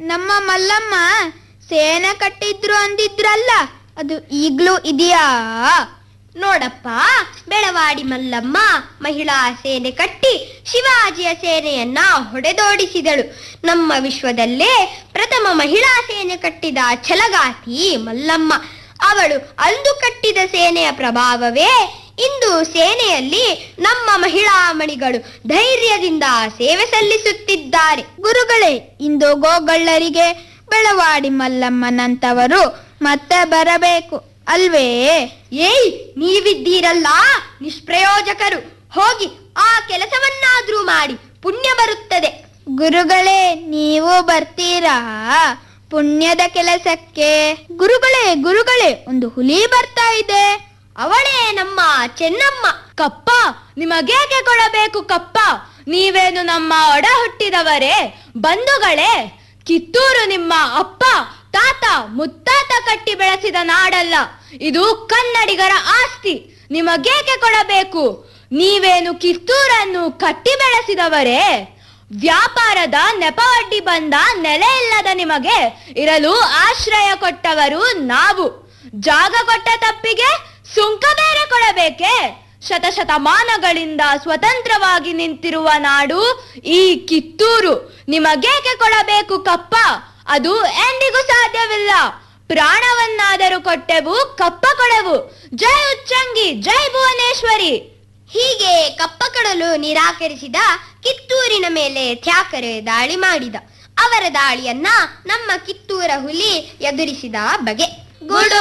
ನಮ್ಮ ಮಲ್ಲಮ್ಮ ಸೇನೆ ಕಟ್ಟಿದ್ರು ಅಂದಿದ್ರಲ್ಲ ಅದು ಈಗ್ಲೂ ಇದೆಯಾ ನೋಡಪ್ಪ ಬೆಳವಾಡಿ ಮಲ್ಲಮ್ಮ ಮಹಿಳಾ ಸೇನೆ ಕಟ್ಟಿ ಶಿವಾಜಿಯ ಸೇನೆಯನ್ನ ಹೊಡೆದೋಡಿಸಿದಳು ನಮ್ಮ ವಿಶ್ವದಲ್ಲೇ ಪ್ರಥಮ ಮಹಿಳಾ ಸೇನೆ ಕಟ್ಟಿದ ಛಲಗಾತಿ ಮಲ್ಲಮ್ಮ ಅವಳು ಅಂದು ಕಟ್ಟಿದ ಸೇನೆಯ ಪ್ರಭಾವವೇ ಇಂದು ಸೇನೆಯಲ್ಲಿ ನಮ್ಮ ಮಹಿಳಾ ಮಣಿಗಳು ಧೈರ್ಯದಿಂದ ಸೇವೆ ಸಲ್ಲಿಸುತ್ತಿದ್ದಾರೆ ಗುರುಗಳೇ ಇಂದು ಗೋಗಳ್ಳರಿಗೆ ಬೆಳವಾಡಿ ಮಲ್ಲಮ್ಮನಂತವರು ಮತ್ತೆ ಬರಬೇಕು ಅಲ್ವೇ ಏಯ್ ನೀವಿದ್ದೀರಲ್ಲ ನಿಷ್ಪ್ರಯೋಜಕರು ಹೋಗಿ ಆ ಕೆಲಸವನ್ನಾದ್ರೂ ಮಾಡಿ ಪುಣ್ಯ ಬರುತ್ತದೆ ಗುರುಗಳೇ ನೀವು ಬರ್ತೀರಾ ಪುಣ್ಯದ ಕೆಲಸಕ್ಕೆ ಗುರುಗಳೇ ಗುರುಗಳೇ ಒಂದು ಹುಲಿ ಬರ್ತಾ ಇದೆ ಅವಳೇ ನಮ್ಮ ಚೆನ್ನಮ್ಮ ಕಪ್ಪ ನಿಮಗೇಕೆ ಕೊಡಬೇಕು ಕಪ್ಪ ನೀವೇನು ನಮ್ಮ ಒಡ ಹುಟ್ಟಿದವರೇ ಬಂಧುಗಳೇ ಕಿತ್ತೂರು ನಿಮ್ಮ ಅಪ್ಪ ತಾತ ಮುತ್ತಾತ ಕಟ್ಟಿ ಬೆಳೆಸಿದ ನಾಡಲ್ಲ ಇದು ಕನ್ನಡಿಗರ ಆಸ್ತಿ ನಿಮಗೇಕೆ ಕೊಡಬೇಕು ನೀವೇನು ಕಿತ್ತೂರನ್ನು ಕಟ್ಟಿ ಬೆಳೆಸಿದವರೇ ವ್ಯಾಪಾರದ ನೆಪವಡ್ಡಿ ಬಂದ ನೆಲೆ ಇಲ್ಲದ ನಿಮಗೆ ಇರಲು ಆಶ್ರಯ ಕೊಟ್ಟವರು ನಾವು ಜಾಗ ಕೊಟ್ಟ ತಪ್ಪಿಗೆ ಸುಂಕ ಬೇರೆ ಕೊಡಬೇಕೆ ಶತಶತಮಾನಗಳಿಂದ ಸ್ವತಂತ್ರವಾಗಿ ನಿಂತಿರುವ ನಾಡು ಈ ಕಿತ್ತೂರು ನಿಮಗೇಕೆ ಕೊಡಬೇಕು ಕಪ್ಪ ಅದು ಎಂದಿಗೂ ಸಾಧ್ಯವಿಲ್ಲ ಪ್ರಾಣವನ್ನಾದರೂ ಕೊಟ್ಟೆವು ಕಪ್ಪ ಕೊಡೆವು ಜೈ ಉಚ್ಚಂಗಿ ಜೈ ಭುವನೇಶ್ವರಿ ಹೀಗೆ ಕಪ್ಪ ಕೊಡಲು ನಿರಾಕರಿಸಿದ ಕಿತ್ತೂರಿನ ಮೇಲೆ ತ್ಯಾಕರೆ ದಾಳಿ ಮಾಡಿದ ಅವರ ದಾಳಿಯನ್ನ ನಮ್ಮ ಕಿತ್ತೂರ ಹುಲಿ ಎದುರಿಸಿದ ಬಗೆ ಗುಡು